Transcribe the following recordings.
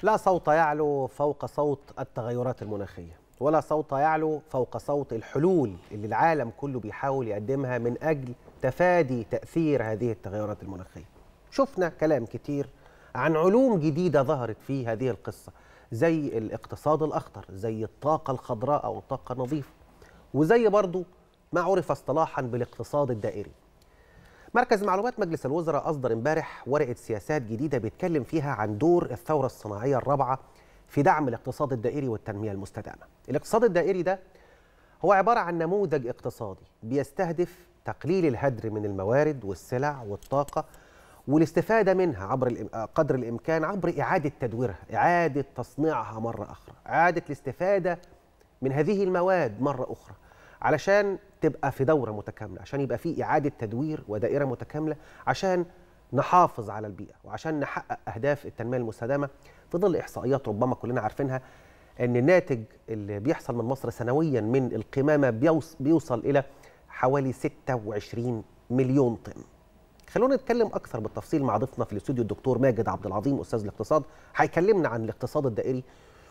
لا صوت يعلو فوق صوت التغيرات المناخية ولا صوت يعلو فوق صوت الحلول اللي العالم كله بيحاول يقدمها من أجل تفادي تأثير هذه التغيرات المناخية شفنا كلام كتير عن علوم جديدة ظهرت في هذه القصة زي الاقتصاد الأخضر زي الطاقة الخضراء أو الطاقة النظيفة وزي برضو ما عرف اصطلاحا بالاقتصاد الدائري مركز معلومات مجلس الوزراء أصدر امبارح ورقة سياسات جديدة بيتكلم فيها عن دور الثورة الصناعية الرابعة في دعم الاقتصاد الدائري والتنمية المستدامة الاقتصاد الدائري ده هو عبارة عن نموذج اقتصادي بيستهدف تقليل الهدر من الموارد والسلع والطاقة والاستفادة منها عبر قدر الإمكان عبر إعادة تدويرها إعادة تصنيعها مرة أخرى إعادة الاستفادة من هذه المواد مرة أخرى علشان تبقى في دورة متكاملة عشان يبقى في إعادة تدوير ودائرة متكاملة عشان نحافظ على البيئة وعشان نحقق أهداف التنمية المستدامة في ظل إحصائيات ربما كلنا عارفينها أن الناتج اللي بيحصل من مصر سنويا من القمامة بيوصل إلى حوالي 26 مليون طن خلونا نتكلم اكثر بالتفصيل مع ضيفنا في الاستوديو الدكتور ماجد عبد العظيم استاذ الاقتصاد هيكلمنا عن الاقتصاد الدائري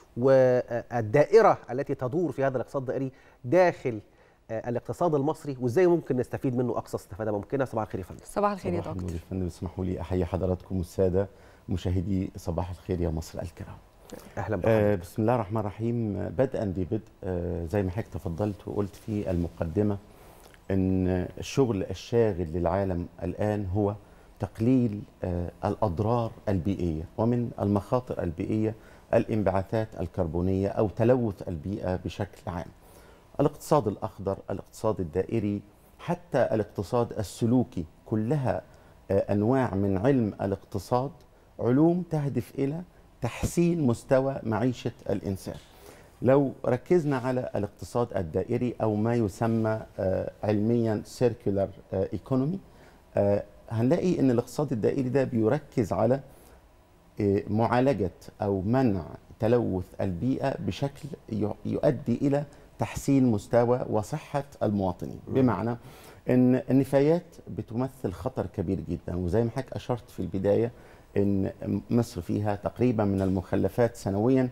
والدائره التي تدور في هذا الاقتصاد الدائري داخل الاقتصاد المصري وازاي ممكن نستفيد منه اقصى استفاده ممكنه صباح الخير يا فندم صباح الخير يا صباح دكتور النور يا فندم اسمحوا لي احيي حضراتكم والساده مشاهدي صباح الخير يا مصر الكرام اهلا بك آه بسم الله الرحمن الرحيم بدءا ببدء آه زي ما حضرتك تفضلت وقلت في المقدمه ان الشغل الشاغل للعالم الان هو تقليل آه الاضرار البيئيه ومن المخاطر البيئيه الانبعاثات الكربونيه او تلوث البيئه بشكل عام. الاقتصاد الاخضر، الاقتصاد الدائري، حتى الاقتصاد السلوكي كلها آه انواع من علم الاقتصاد علوم تهدف الى تحسين مستوى معيشه الانسان. لو ركزنا على الاقتصاد الدائري او ما يسمى آه علميا سيركولار ايكونومي هنلاقي ان الاقتصاد الدائري ده بيركز على آه معالجه او منع تلوث البيئه بشكل يؤدي الى تحسين مستوى وصحه المواطنين بمعنى ان النفايات بتمثل خطر كبير جدا وزي ما حضرتك اشرت في البدايه ان مصر فيها تقريبا من المخلفات سنويا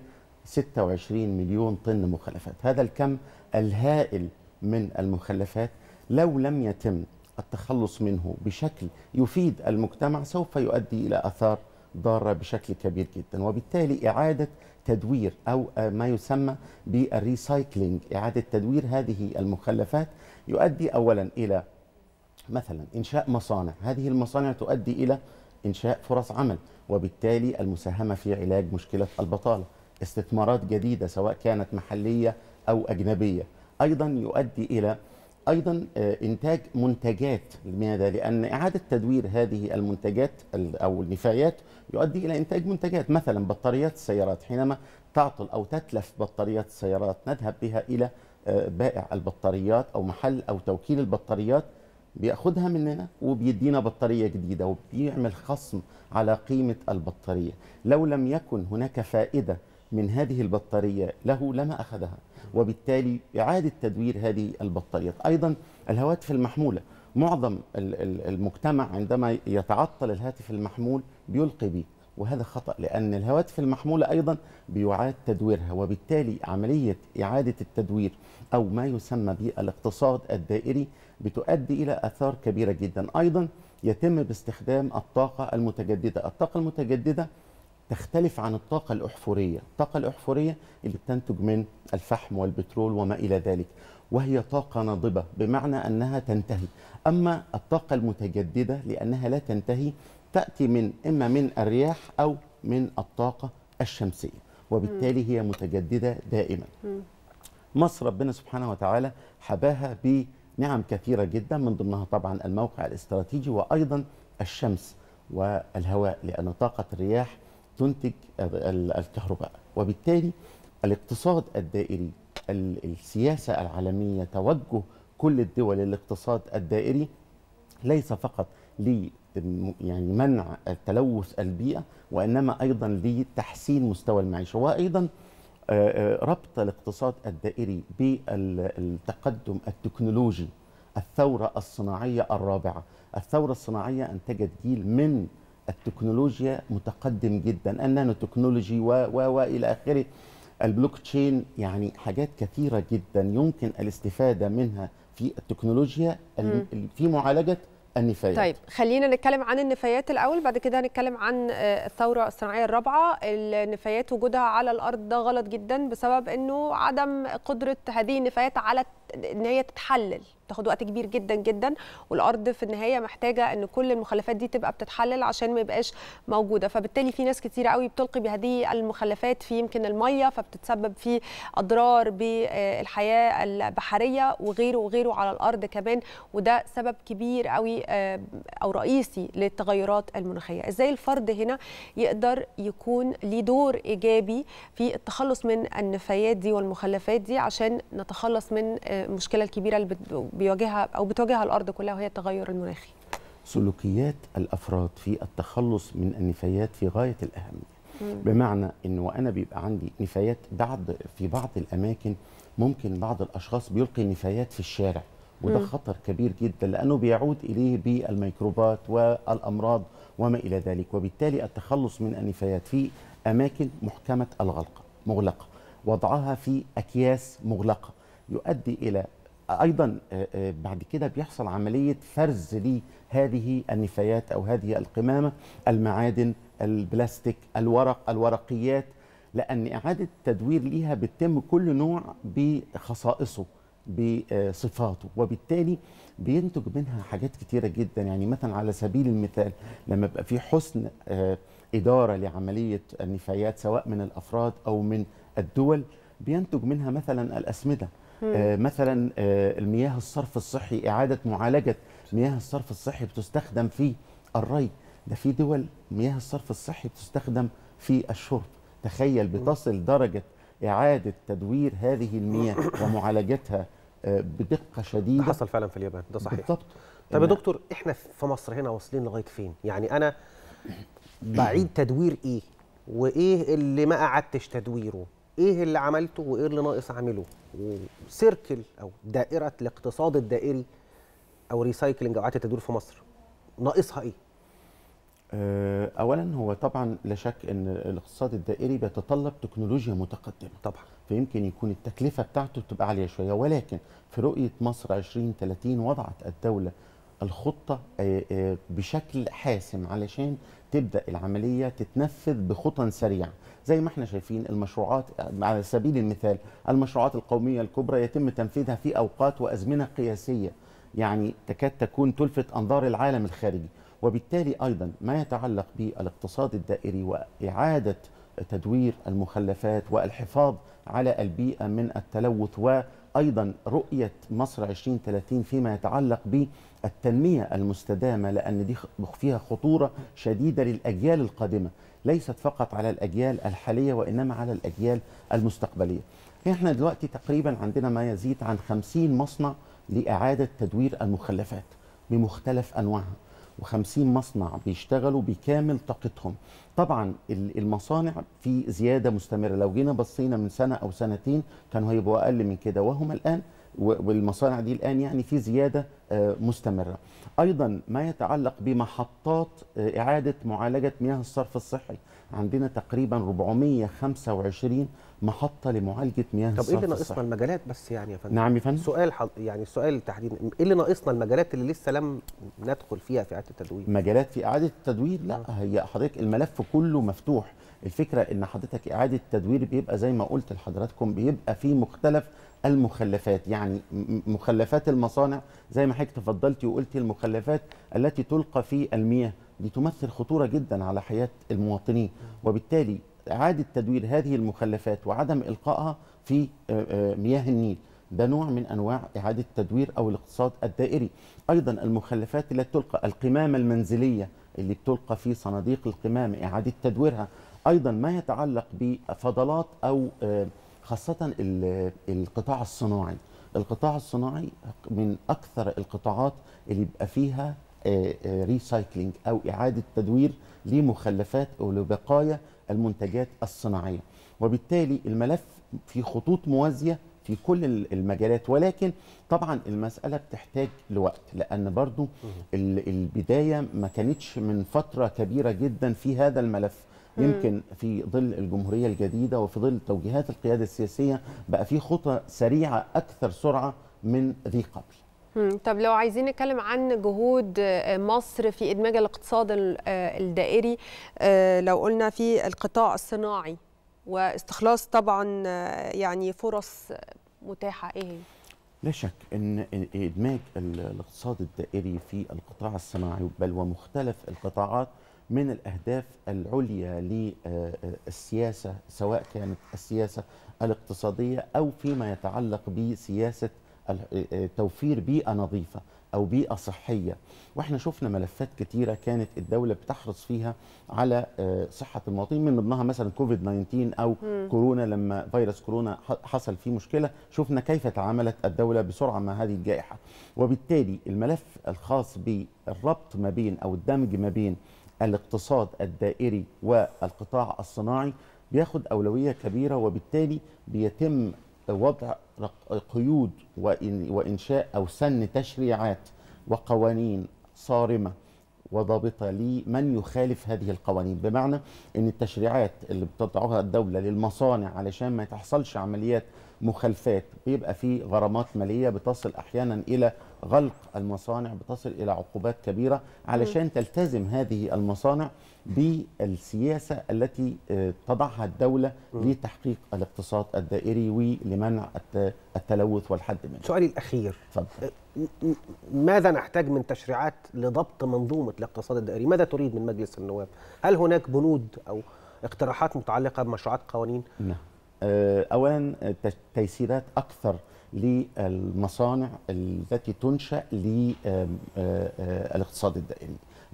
26 مليون طن مخلفات هذا الكم الهائل من المخلفات لو لم يتم التخلص منه بشكل يفيد المجتمع سوف يؤدي إلى أثار ضارة بشكل كبير جدا وبالتالي إعادة تدوير أو ما يسمى بالريسايكلينج إعادة تدوير هذه المخلفات يؤدي أولا إلى مثلا إنشاء مصانع هذه المصانع تؤدي إلى إنشاء فرص عمل وبالتالي المساهمة في علاج مشكلة البطالة استثمارات جديده سواء كانت محليه او اجنبيه ايضا يؤدي الى ايضا انتاج منتجات لماذا لان اعاده تدوير هذه المنتجات او النفايات يؤدي الى انتاج منتجات مثلا بطاريات السيارات حينما تعطل او تتلف بطاريات السيارات نذهب بها الى بائع البطاريات او محل او توكيل البطاريات بياخدها مننا وبيدينا بطاريه جديده وبيعمل خصم على قيمه البطاريه لو لم يكن هناك فائده من هذه البطارية له لما أخذها وبالتالي إعادة تدوير هذه البطاريات أيضا الهواتف المحمولة معظم المجتمع عندما يتعطل الهاتف المحمول بيلقي به وهذا خطأ لأن الهواتف المحمولة أيضا بيعاد تدويرها وبالتالي عملية إعادة التدوير أو ما يسمى بالاقتصاد الدائري بتؤدي إلى آثار كبيرة جدا أيضا يتم باستخدام الطاقة المتجددة الطاقة المتجددة تختلف عن الطاقة الأحفورية الطاقة الأحفورية اللي بتنتج من الفحم والبترول وما إلى ذلك وهي طاقة ناضبة بمعنى أنها تنتهي أما الطاقة المتجددة لأنها لا تنتهي تأتي من إما من الرياح أو من الطاقة الشمسية وبالتالي هي متجددة دائما مصر ربنا سبحانه وتعالى حباها بنعم كثيرة جدا من ضمنها طبعا الموقع الاستراتيجي وأيضا الشمس والهواء لأن طاقة الرياح تنتج الكهرباء وبالتالي الاقتصاد الدائري السياسة العالمية توجه كل الدول للاقتصاد الدائري ليس فقط ل يعني منع تلوث البيئة وإنما أيضا لتحسين مستوى المعيشة وأيضا ربط الاقتصاد الدائري بالتقدم التكنولوجي الثورة الصناعية الرابعة الثورة الصناعية أنتجت جيل من التكنولوجيا متقدم جدا النانو تكنولوجي و و والى اخره البلوك تشين يعني حاجات كثيره جدا يمكن الاستفاده منها في التكنولوجيا ال- ال- في معالجه النفايات طيب خلينا نتكلم عن النفايات الاول بعد كده هنتكلم عن آه، الثوره الصناعيه الرابعه النفايات وجودها على الارض ده غلط جدا بسبب انه عدم قدره هذه النفايات على ت- ان هي تتحلل تاخد وقت كبير جدا جدا والارض في النهايه محتاجه ان كل المخلفات دي تبقى بتتحلل عشان ما يبقاش موجوده فبالتالي في ناس كتيره قوي بتلقي بهذه المخلفات في يمكن الميه فبتتسبب في اضرار بالحياه البحريه وغيره وغيره على الارض كمان وده سبب كبير قوي آه، او رئيسي للتغيرات المناخيه ازاي الفرد هنا يقدر يكون ليه دور ايجابي في التخلص من النفايات دي والمخلفات دي عشان نتخلص من آه، المشكله الكبيره اللي بت- بيواجهها او بتواجهها الارض كلها وهي التغير المناخي سلوكيات الافراد في التخلص من النفايات في غايه الاهميه بمعنى ان وانا بيبقى عندي نفايات بعض في بعض الاماكن ممكن بعض الاشخاص بيلقي نفايات في الشارع وده خطر كبير جدا لانه بيعود اليه بالميكروبات والامراض وما الى ذلك وبالتالي التخلص من النفايات في اماكن محكمه الغلق مغلقه وضعها في اكياس مغلقه يؤدي الى ايضا آه، آه، بعد كده بيحصل عمليه فرز لهذه النفايات او هذه القمامه المعادن البلاستيك الورق الورقيات لان اعاده التدوير ليها بتتم كل نوع بخصائصه بصفاته وبالتالي بينتج منها حاجات كتيرة جدا يعني مثلا على سبيل المثال لما يبقى في حسن آه، إدارة لعملية النفايات سواء من الأفراد أو من الدول بينتج منها مثلا الأسمدة آه، مثلا آه، المياه الصرف الصحي إعادة معالجة مياه الصرف الصحي بتستخدم في الري ده في دول مياه الصرف الصحي بتستخدم في الشرب تخيل بتصل درجة إعادة تدوير هذه المياه ومعالجتها آه، بدقة ده شديدة حصل فعلا في اليابان ده صحيح بالضبط طب يا إن- دكتور احنا في مصر هنا واصلين لغايه فين؟ يعني انا بعيد تدوير ايه؟ وايه اللي ما قعدتش تدويره؟ ايه اللي عملته وايه اللي ناقص اعمله؟ وسيركل او دائره الاقتصاد الدائري او ريسايكلينج او اعاده التدوير في مصر ناقصها ايه؟ آه، اولا هو طبعا لا شك ان الاقتصاد الدائري بيتطلب تكنولوجيا متقدمه طبعا فيمكن يكون التكلفه بتاعته تبقى عاليه شويه ولكن في رؤيه مصر 2030 وضعت الدوله الخطه آه، آه، بشكل حاسم علشان تبدا العمليه تتنفذ بخطى سريعه زي ما احنا شايفين المشروعات على سبيل المثال المشروعات القوميه الكبرى يتم تنفيذها في اوقات وازمنه قياسيه يعني تكاد تكون تلفت انظار العالم الخارجي وبالتالي ايضا ما يتعلق بالاقتصاد الدائري واعاده تدوير المخلفات والحفاظ على البيئه من التلوث وايضا رؤيه مصر 2030 فيما يتعلق بالتنميه المستدامه لان دي فيها خطوره شديده للاجيال القادمه ليست فقط على الاجيال الحاليه وانما على الاجيال المستقبليه. احنا دلوقتي تقريبا عندنا ما يزيد عن 50 مصنع لاعاده تدوير المخلفات بمختلف انواعها. و50 مصنع بيشتغلوا بكامل طاقتهم طبعا ال- المصانع في زياده مستمره لو جينا بصينا من سنه او سنتين كانوا هيبقوا اقل من كده وهم الان و- والمصانع دي الان يعني في زياده آه، مستمره ايضا ما يتعلق بمحطات آه، اعاده معالجه مياه الصرف الصحي عندنا تقريبا 425 محطه لمعالجه مياه طب الصرف ايه اللي ناقصنا الصحي المجالات بس يعني يا فندم؟ نعم يا فندم سؤال حض... يعني السؤال تحديدا ايه اللي ناقصنا المجالات اللي لسه لم ندخل فيها في اعاده التدوير؟ مجالات في اعاده التدوير لا هي حضرتك الملف كله مفتوح الفكره ان حضرتك اعاده التدوير بيبقى زي ما قلت لحضراتكم بيبقى في مختلف المخلفات يعني م- مخلفات المصانع زي ما حضرتك تفضلتي وقلتي المخلفات التي تلقى في المياه دي تمثل خطوره جدا على حياه المواطنين وبالتالي اعاده تدوير هذه المخلفات وعدم القائها في آه، آه، مياه النيل ده نوع من انواع اعاده التدوير او الاقتصاد الدائري ايضا المخلفات التي تلقى القمامه المنزليه اللي بتلقى في صناديق القمامه اعاده تدويرها ايضا ما يتعلق بفضلات او آه، خاصه ال- القطاع الصناعي القطاع الصناعي من اكثر القطاعات اللي بيبقى فيها ريسايكلينج او اعاده تدوير لمخلفات او لبقايا المنتجات الصناعيه وبالتالي الملف في خطوط موازيه في كل ال- المجالات ولكن طبعا المساله بتحتاج لوقت لان برضو ال- البدايه ما كانتش من فتره كبيره جدا في هذا الملف يمكن في ظل الجمهوريه الجديده وفي ظل توجيهات القياده السياسيه بقى في خطى سريعه اكثر سرعه من ذي قبل مم. طب لو عايزين نتكلم عن جهود آه، مصر في ادماج الاقتصاد ال- آه، الدائري آه، لو قلنا في القطاع الصناعي واستخلاص طبعا آه، يعني فرص متاحه ايه هي؟ لا شك ان ادماج ال- الاقتصاد الدائري في القطاع الصناعي بل ومختلف القطاعات من الاهداف العليا للسياسه سواء كانت السياسه الاقتصاديه او فيما يتعلق بسياسه ال- توفير بيئه نظيفه او بيئه صحيه واحنا شفنا ملفات كتيره كانت الدوله بتحرص فيها على آه، صحه المواطنين من ضمنها مثلا كوفيد 19 او كورونا لما فيروس كورونا ح- حصل فيه مشكله شفنا كيف تعاملت الدوله بسرعه مع هذه الجائحه وبالتالي الملف الخاص بالربط ما بين او الدمج ما بين الاقتصاد الدائري والقطاع الصناعي بياخد اولويه كبيره وبالتالي بيتم وضع رق- قيود وإن- وانشاء او سن تشريعات وقوانين صارمه وضابطه لمن يخالف هذه القوانين بمعنى ان التشريعات اللي بتضعها الدوله للمصانع علشان ما تحصلش عمليات مخالفات بيبقى في غرامات ماليه بتصل احيانا الى غلق المصانع بتصل الى عقوبات كبيره علشان تلتزم هذه المصانع بالسياسه التي آه، تضعها الدوله لتحقيق الاقتصاد الدائري ولمنع الت- التلوث والحد منه. سؤالي الاخير اتفضل. م- م- ماذا نحتاج من تشريعات لضبط منظومه الاقتصاد الدائري؟ ماذا تريد من مجلس النواب؟ هل هناك بنود او اقتراحات متعلقه بمشروعات قوانين؟ نعم آه، اولا آه، تش- تيسيرات اكثر للمصانع التي تنشا للاقتصاد الدائري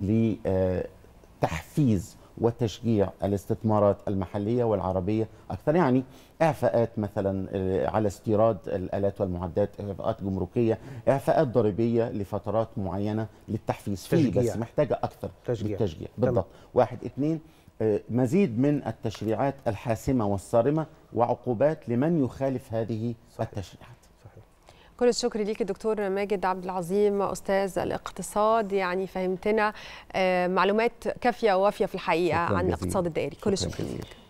لتحفيز وتشجيع الاستثمارات المحليه والعربيه اكثر يعني اعفاءات مثلا آه، على استيراد الالات والمعدات اعفاءات جمركيه اعفاءات ضريبيه لفترات معينه للتحفيز فيه تشجيع. بس محتاجه اكثر تشجيع. بالتشجيع تمام. بالضبط واحد اثنين آه، مزيد من التشريعات الحاسمة والصارمة وعقوبات لمن يخالف هذه صحيح. التشريعات كل الشكر ليك دكتور ماجد عبد العظيم استاذ الاقتصاد يعني فهمتنا آه، معلومات كافيه ووافيه في الحقيقه شكراً عن جزيلاً. الاقتصاد الدائري كل شكراً الشكر جزيلاً. ليك